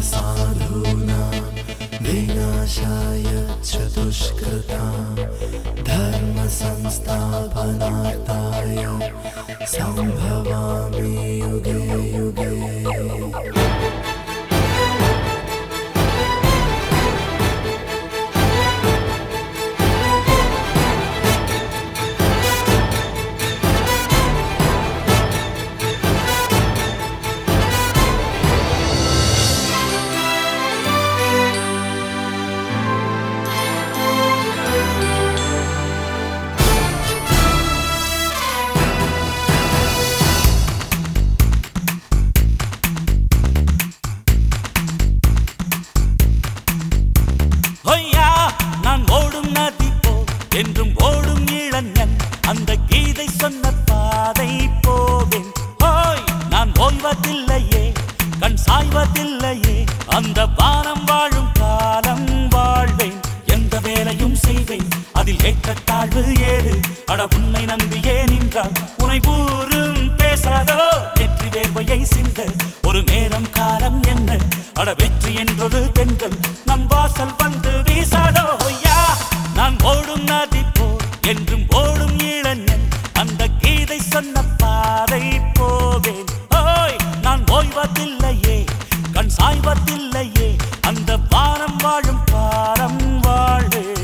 साधूनां विनाशाय च दुष्कृतां धर्मसंस्थापनार्थाय सम्भवामि युगे युगे ஹொய்யா நான் ஓடும் நதி போ என்றும் ஓடும் இளைஞன் அந்த கீதை சொன்ன பாதை போவேன் ஹோய் நான் ஓய்வதில்லையே கண் சாய்வதில்லையே அந்த வானம் வாழும் காலம் வாழ்வேன் எந்த வேலையும் செய்வேன் அதில் ஏற்றத்தாழ்வு ஏது அட உன்னை நம்பியே நின்றால் உனை கூறும் பேசாதோ வெற்றி வேர்வையை சிந்த ஒரு நேரம் காலம் என்ன அட வெற்றி என்றொரு பெண்கள் நம் வாசல் வந்து வீசாதோ ஐயா நான் ஓடும் நதி போ என்றும் ஓடும் இளைஞன் அந்த கீதை சொன்ன பாதை போவேன் ஓய் நான் ஓய்வதில்லையே கண் சாய்வதில்லையே அந்த வானம் வாழும் காலம் வாழ்வேன்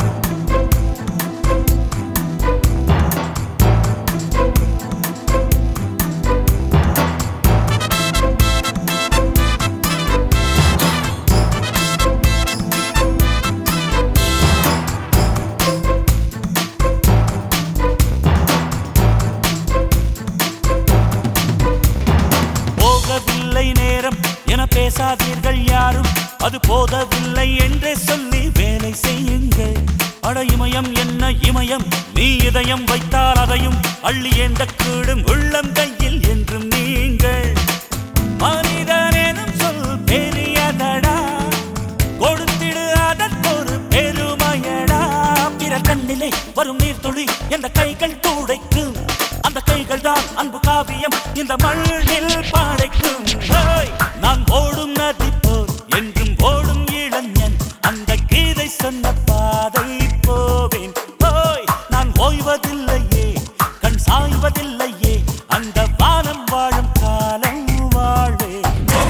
போகவில்லை நேரம் என பேசாதீர்கள் யாரும் அது போதவில்லை என்றே சொல்லி வேலை செய்யுங்கள் அட இமயம் என்ன இமயம் நீ இதயம் வைத்தால் அதையும் அள்ளி எந்த கூடும் உள்ளம் கையில் என்றும் நீங்கள் மனிதனேனும் சொல் பெரியதடா கொடுத்திடு அதற்கொரு பெருமையடா பிற கண்ணிலே வரும் நீர்த்துளி எந்த கைகள் துடைக்கும் அந்த கைகள் தான் அன்பு காவியம் இந்த மண்ணில் பாடைக்கும் ஹேய்! நான் ஓடும் நதி போல் என்றும் ஓடும் இளைஞன் அந்த கீதை சொன்ன பாதை போவேன் ஹோய்! நான் ஓய்வதில்லையே கண் சாய்வதில்லையே அந்த வானம் வாழும் காலம் வாழ்வேன்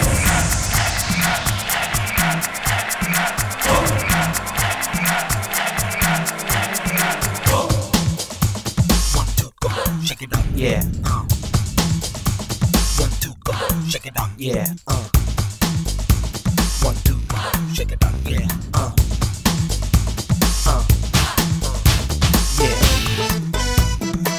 One, two, go, shake it up, Yeah, uh. One, two, go, shake it up, yeah, uh, one, two, go, shake it up, yeah, uh. uh, yeah.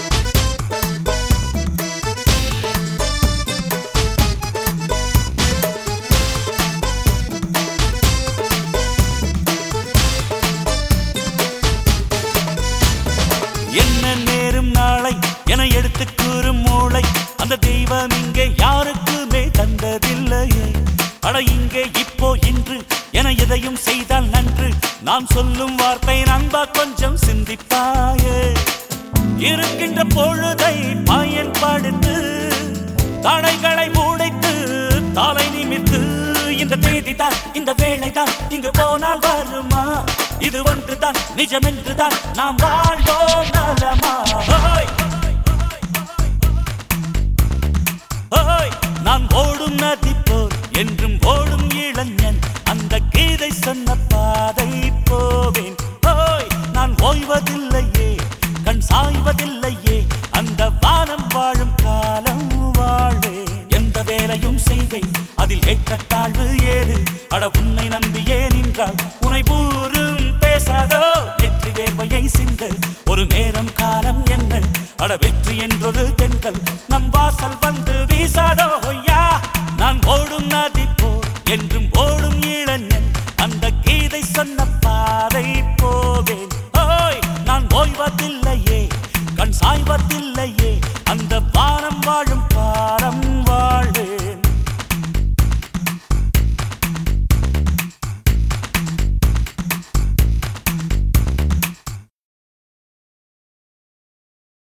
என்ன நேரும் நாளை என எடுத்து கூறும் மூளை அந்த தெய்வம் இங்கே யாருக்குமே தந்ததில்லையே அட இங்கே இப்போ இன்று என எதையும் செய்தால் நன்று நாம் சொல்லும் வார்த்தை நண்பா கொஞ்சம் சிந்திப்பாயே இருக்கின்ற பொழுதை பயன்படுத்து தடைகளை உடைத்து தலை நிமித்து இந்த தேதி தான் இந்த வேலை தான் இங்கு போனால் வருமா இது ஒன்றுதான் நிஜம் என்றுதான் நாம் வாழ்வோம் நலமா ஹோய்! ஹோய்! நான் ஓடும் நதி போல் என்றும் ஓடும் இளைஞன் அந்த கீதை சொன்ன பாதை போவேன் ஹோய்! நான் ஓய்வதில்லையே கண் சாய்வதில்லையே அந்த வானம் வாழும் காலம் வாழ்வேன் எந்த வேலையும் செய்வேன் அதில் ஏற்றத்தாழ்வு ஏது அட உன்னை நம்பியே நின்றால் உனை பூரும் பேசாதோ வெற்றி வேர்வையை சிந்த ஒரு நேரம் காலம் என்ன அட வெற்றி என்றொரு தென்றல் நம் வாசல் வந்து வீசாதோ ஐயா நான் ஓடும் நதி போ என்றும் ஓடும் இளன்